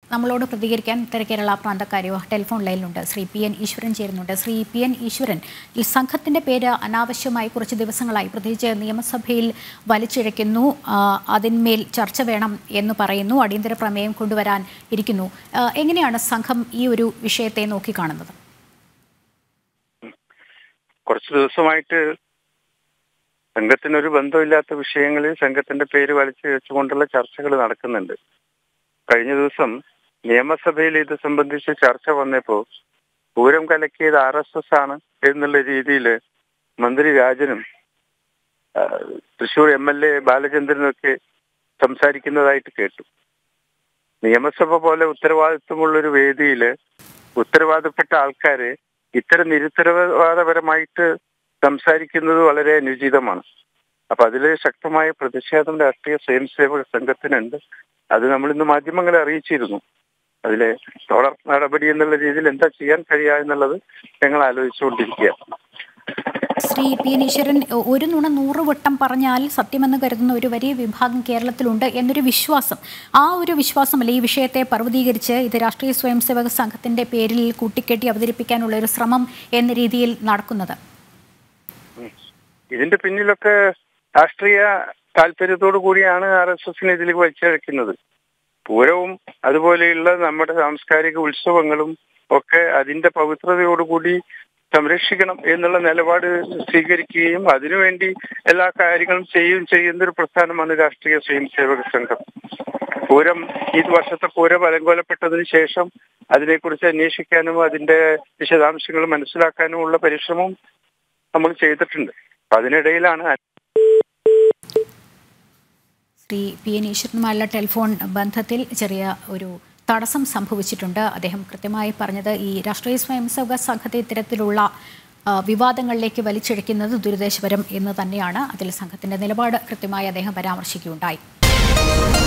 നമ്മളോട് പ്രതികരിക്കാൻ ഉത്തര കേരള പ്രാന്തക്കാരിയോ ടെലിഫോൺ ലൈനിലുണ്ട് ശ്രീ പി എൻ ഈശ്വരൻ ചേരുന്നുണ്ട് ശ്രീ പി എൻ ഈശ്വരൻ ഈ സംഘത്തിന്റെ പേര് അനാവശ്യമായി കുറച്ച് ദിവസങ്ങളായി പ്രത്യേകിച്ച് നിയമസഭയിൽ വലിച്ചിഴയ്ക്കുന്നു ആ, അതിന്മേൽ ചർച്ച വേണം എന്ന് പറയുന്നു അടിയന്തര പ്രമേയം കൊണ്ടുവരാൻ ഇരിക്കുന്നു ആ, എങ്ങനെയാണ് സംഘം ഈ ഒരു വിഷയത്തെ നോക്കിക്കാണുന്നത് കുറച്ച് ദിവസമായിട്ട് സംഘത്തിനൊരു ബന്ധമില്ലാത്ത വിഷയങ്ങളിൽ സംഘത്തിന്റെ പേര് വലിച്ചു വെച്ചുകൊണ്ടുള്ള ചർച്ചകൾ നടക്കുന്നുണ്ട് കഴിഞ്ഞ ദിവസം നിയമസഭയിൽ ഇത് സംബന്ധിച്ച് ചർച്ച വന്നപ്പോൾ പൂരം കലക്കിയത് ആർ എസ് എസ് ആണ് എന്നുള്ള രീതിയിൽ മന്ത്രി രാജനും ആ, തൃശൂർ എം എൽ എ ബാലചന്ദ്രനൊക്കെ സംസാരിക്കുന്നതായിട്ട് കേട്ടു നിയമസഭ പോലെ ഉത്തരവാദിത്വമുള്ളൊരു വേദിയിൽ ഉത്തരവാദപ്പെട്ട ആൾക്കാര് ഇത്തരം നിരുത്തരവാദപരമായിട്ട് സംസാരിക്കുന്നത് വളരെ അനുചിതമാണ് അപ്പൊ അതില് ശക്തമായ പ്രതിഷേധം രാഷ്ട്രീയ സ്വയംസേവക സംഘത്തിനുണ്ട് അത് നമ്മൾ ഇന്ന് മാധ്യമങ്ങളെ അറിയിച്ചിരുന്നു അതിലെ തുടർ നടപടി എന്നുള്ള രീതിയിൽ എന്താ ചെയ്യാൻ കഴിയുക എന്നുള്ളത് ഞങ്ങൾ ആലോചിച്ചുകൊണ്ടിരിക്കുക ശ്രീ പി എൻ ഈശ്വരൻ ഒരു നുണ നൂറ് വട്ടം പറഞ്ഞാൽ സത്യമെന്ന് കരുതുന്ന ഒരു വലിയ വിഭാഗം കേരളത്തിലുണ്ട് എന്നൊരു വിശ്വാസം ആ ഒരു വിശ്വാസമല്ല ഈ വിഷയത്തെ പർവ്വതീകരിച്ച് ഇത് രാഷ്ട്രീയ സ്വയംസേവക സംഘത്തിന്റെ പേരിൽ കൂട്ടിക്കെട്ടി അവതരിപ്പിക്കാനുള്ള ഒരു ശ്രമം എന്ന രീതിയിൽ നടക്കുന്നത് ഇതിന്റെ പിന്നിലൊക്കെ രാഷ്ട്രീയ താല്പര്യത്തോടു കൂടിയാണ് ആർ എസ് എസിനെ ഇതിലേക്ക് വലിച്ചഴക്കുന്നത് പൂരവും അതുപോലെയുള്ള നമ്മുടെ സാംസ്കാരിക ഉത്സവങ്ങളും ഒക്കെ അതിന്റെ പവിത്രതയോടുകൂടി സംരക്ഷിക്കണം എന്നുള്ള നിലപാട് സ്വീകരിക്കുകയും അതിനുവേണ്ടി എല്ലാ കാര്യങ്ങളും ചെയ്യുകയും ചെയ്യുന്ന ഒരു പ്രസ്ഥാനമാണ് രാഷ്ട്രീയ സ്വയംസേവക സംഘം പൂരം ഈ വർഷത്തെ പൂരം അലങ്കോലപ്പെട്ടതിന് ശേഷം അതിനെക്കുറിച്ച് അന്വേഷിക്കാനും അതിന്റെ വിശദാംശങ്ങൾ മനസ്സിലാക്കാനും ഉള്ള പരിശ്രമം നമ്മൾ ചെയ്തിട്ടുണ്ട് അപ്പൊ അതിനിടയിലാണ് ശ്രീ പി എൻ ഈശ്വരനുമായുള്ള ടെലിഫോൺ ബന്ധത്തിൽ ചെറിയ ഒരു തടസ്സം സംഭവിച്ചിട്ടുണ്ട് അദ്ദേഹം കൃത്യമായി പറഞ്ഞത് ഈ രാഷ്ട്രീയ സ്വയംസേവക സംഘത്തെ ഇത്തരത്തിലുള്ള ആ, വിവാദങ്ങളിലേക്ക് വലിച്ചിഴക്കുന്നത് ദുരുദ്ദേശപരം എന്ന് തന്നെയാണ് അതിൽ സംഘത്തിന്റെ നിലപാട് കൃത്യമായി അദ്ദേഹം പരാമർശിക്കുകയുണ്ടായി